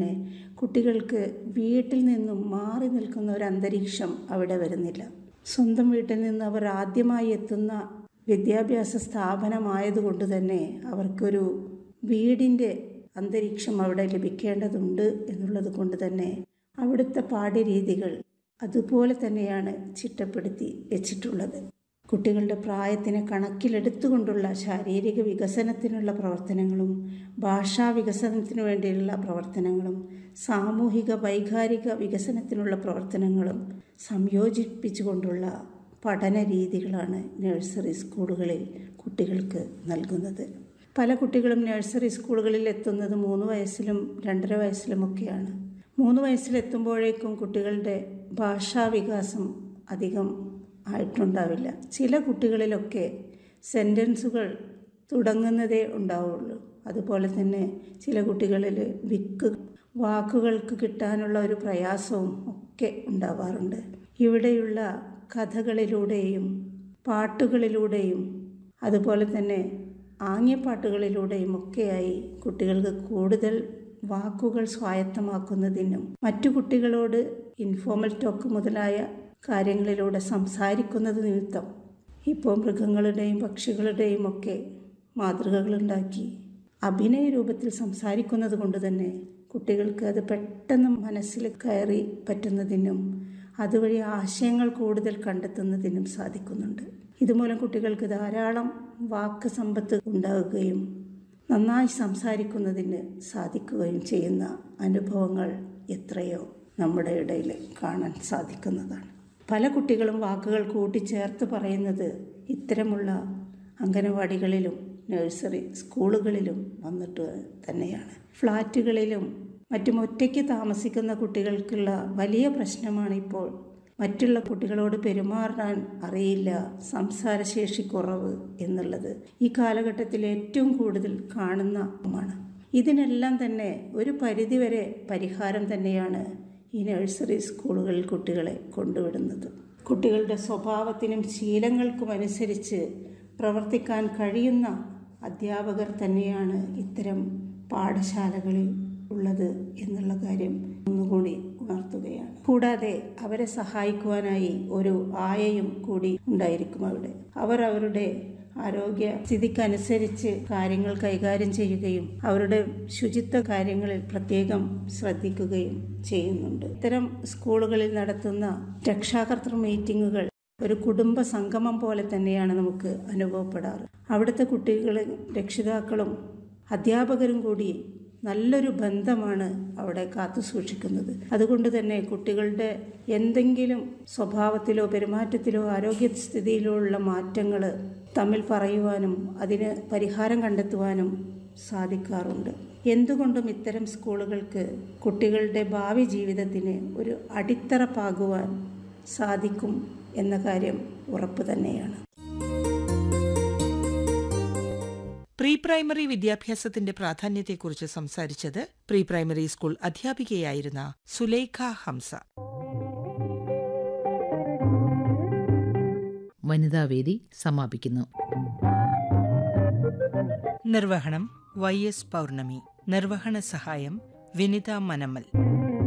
തന്നെ കുട്ടികൾക്ക് വീട്ടിൽ നിന്നും മാറി നിൽക്കുന്ന ഒരു അന്തരീക്ഷം അവിടെ വരുന്നില്ല സ്വന്തം വീട്ടിൽ നിന്ന് അവർ ആദ്യമായി എത്തുന്ന വിദ്യാഭ്യാസ സ്ഥാപനമായതുകൊണ്ട് തന്നെ അവർക്കൊരു വീടിൻ്റെ അന്തരീക്ഷം അവിടെ ലഭിക്കേണ്ടതുണ്ട് എന്നുള്ളത് കൊണ്ട് തന്നെ അവിടുത്തെ പാഠ്യരീതികൾ അതുപോലെ തന്നെയാണ് ചിട്ടപ്പെടുത്തി വെച്ചിട്ടുള്ളത് കുട്ടികളുടെ പ്രായത്തിനെ കണക്കിലെടുത്തുകൊണ്ടുള്ള ശാരീരിക വികസനത്തിനുള്ള പ്രവർത്തനങ്ങളും ഭാഷാ വികസനത്തിനു വേണ്ടിയുള്ള പ്രവർത്തനങ്ങളും സാമൂഹിക വൈകാരിക വികസനത്തിനുള്ള പ്രവർത്തനങ്ങളും സംയോജിപ്പിച്ചുകൊണ്ടുള്ള പഠന രീതികളാണ് നഴ്സറി സ്കൂളുകളിൽ കുട്ടികൾക്ക് നൽകുന്നത് പല കുട്ടികളും നഴ്സറി സ്കൂളുകളിൽ എത്തുന്നത് മൂന്ന് വയസ്സിലും രണ്ടര വയസ്സിലുമൊക്കെയാണ് മൂന്ന് വയസ്സിലെത്തുമ്പോഴേക്കും കുട്ടികളുടെ ഭാഷാ വികാസം അധികം ആയിട്ടുണ്ടാവില്ല ചില കുട്ടികളിലൊക്കെ സെൻറ്റൻസുകൾ തുടങ്ങുന്നതേ ഉണ്ടാവുള്ളൂ അതുപോലെ തന്നെ ചില കുട്ടികളിൽ വിക്ക് വാക്കുകൾക്ക് കിട്ടാനുള്ള ഒരു പ്രയാസവും ഒക്കെ ഉണ്ടാവാറുണ്ട് ഇവിടെയുള്ള കഥകളിലൂടെയും പാട്ടുകളിലൂടെയും അതുപോലെ തന്നെ ആംഗ്യപ്പാട്ടുകളിലൂടെയും ഒക്കെയായി കുട്ടികൾക്ക് കൂടുതൽ വാക്കുകൾ സ്വായത്തമാക്കുന്നതിനും മറ്റു കുട്ടികളോട് ഇൻഫോർമൽ ടോക്ക് മുതലായ കാര്യങ്ങളിലൂടെ സംസാരിക്കുന്നത് നിമിത്തം ഇപ്പോൾ മൃഗങ്ങളുടെയും പക്ഷികളുടെയും ഒക്കെ മാതൃകകളുണ്ടാക്കി അഭിനയ രൂപത്തിൽ സംസാരിക്കുന്നത് കൊണ്ട് തന്നെ കുട്ടികൾക്ക് അത് പെട്ടെന്ന് മനസ്സിൽ കയറി പറ്റുന്നതിനും അതുവഴി ആശയങ്ങൾ കൂടുതൽ കണ്ടെത്തുന്നതിനും സാധിക്കുന്നുണ്ട് ഇതുമൂലം കുട്ടികൾക്ക് ധാരാളം വാക്ക് സമ്പത്ത് ഉണ്ടാവുകയും നന്നായി സംസാരിക്കുന്നതിന് സാധിക്കുകയും ചെയ്യുന്ന അനുഭവങ്ങൾ എത്രയോ നമ്മുടെ ഇടയിൽ കാണാൻ സാധിക്കുന്നതാണ് പല കുട്ടികളും വാക്കുകൾ കൂട്ടിച്ചേർത്ത് പറയുന്നത് ഇത്തരമുള്ള അംഗനവാടികളിലും നഴ്സറി സ്കൂളുകളിലും വന്നിട്ട് തന്നെയാണ് ഫ്ലാറ്റുകളിലും മറ്റും ഒറ്റയ്ക്ക് താമസിക്കുന്ന കുട്ടികൾക്കുള്ള വലിയ പ്രശ്നമാണ് ഇപ്പോൾ മറ്റുള്ള കുട്ടികളോട് പെരുമാറാൻ അറിയില്ല സംസാരശേഷി കുറവ് എന്നുള്ളത് ഈ കാലഘട്ടത്തിൽ ഏറ്റവും കൂടുതൽ കാണുന്ന ഒന്നാണ് ഇതിനെല്ലാം തന്നെ ഒരു പരിധിവരെ പരിഹാരം തന്നെയാണ് ഈ നഴ്സറി സ്കൂളുകളിൽ കുട്ടികളെ കൊണ്ടുവിടുന്നത് കുട്ടികളുടെ സ്വഭാവത്തിനും ശീലങ്ങൾക്കും അനുസരിച്ച് പ്രവർത്തിക്കാൻ കഴിയുന്ന അധ്യാപകർ തന്നെയാണ് ഇത്തരം പാഠശാലകളിൽ ഉള്ളത് എന്നുള്ള കാര്യം ഒന്നുകൂടി ഉണർത്തുകയാണ് കൂടാതെ അവരെ സഹായിക്കുവാനായി ഒരു ആയയും കൂടി ഉണ്ടായിരിക്കും അവിടെ അവർ അവരുടെ ആരോഗ്യ സ്ഥിതിക്കനുസരിച്ച് കാര്യങ്ങൾ കൈകാര്യം ചെയ്യുകയും അവരുടെ ശുചിത്വ കാര്യങ്ങളിൽ പ്രത്യേകം ശ്രദ്ധിക്കുകയും ചെയ്യുന്നുണ്ട് ഇത്തരം സ്കൂളുകളിൽ നടത്തുന്ന രക്ഷാകർത്തൃ മീറ്റിങ്ങുകൾ ഒരു കുടുംബ സംഗമം പോലെ തന്നെയാണ് നമുക്ക് അനുഭവപ്പെടാറ് അവിടുത്തെ കുട്ടികളും രക്ഷിതാക്കളും അധ്യാപകരും കൂടി നല്ലൊരു ബന്ധമാണ് അവിടെ കാത്തു സൂക്ഷിക്കുന്നത് അതുകൊണ്ട് തന്നെ കുട്ടികളുടെ എന്തെങ്കിലും സ്വഭാവത്തിലോ പെരുമാറ്റത്തിലോ ആരോഗ്യസ്ഥിതിയിലോ ഉള്ള മാറ്റങ്ങൾ തമ്മിൽ പറയുവാനും അതിന് പരിഹാരം കണ്ടെത്തുവാനും സാധിക്കാറുണ്ട് എന്തുകൊണ്ടും ഇത്തരം സ്കൂളുകൾക്ക് കുട്ടികളുടെ ഭാവി ജീവിതത്തിന് ഒരു അടിത്തറ പാകുവാൻ സാധിക്കും എന്ന കാര്യം ഉറപ്പ് തന്നെയാണ് പ്രീ പ്രൈമറി വിദ്യാഭ്യാസത്തിന്റെ പ്രാധാന്യത്തെക്കുറിച്ച് സംസാരിച്ചത് പ്രീ പ്രൈമറി സ്കൂൾ അധ്യാപികയായിരുന്ന സുലൈഖ ഹംസ വനിതാവേദി സമാപിക്കുന്നു നിർവഹണം വൈ എസ് പൗർണമി നിർവഹണ സഹായം വിനിത മനമൽ